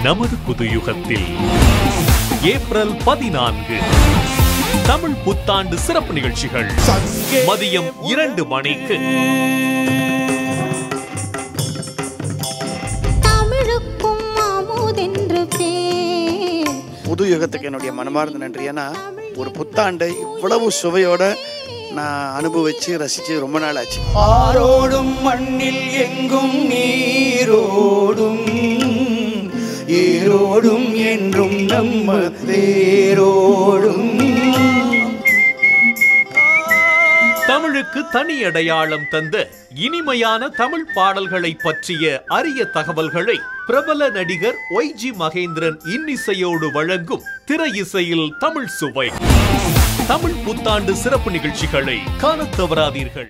நமது புதுயுகத்தில் ஏப்ரல் பதினான்கு தமிழ் புத்தாண்டு சிறப்பு நிகழ்ச்சிகள் மதியம் இரண்டு மணிக்கு தமிழுக்கும் அமுதென்று பேர் புது யுகத்துக்கு என்னுடைய மனமார்ந்த நன்றி ஏன்னா ஒரு புத்தாண்டை இவ்வளவு சுவையோட நான் அனுபவிச்சு ரசிச்சு ரொம்ப நாள் ஆச்சு ஆரோடும் மண்ணில் எங்கும் நீரோடும் ஈரோடும் என்றும் நம்ம தேரோடும் தமிழுக்கு தனி அடையாளம் தந்த இனிமையான தமிழ் பாடல்களை பற்றிய அரிய தகவல்களை பிரபல நடிகர் ஒய் ஜி மகேந்திரன் இன்னிசையோடு வழங்கும் திரை இசையில் தமிழ் சுவை தமிழ் புத்தாண்டு சிறப்பு நிகழ்ச்சிகளை காணத் தவறாதீர்கள்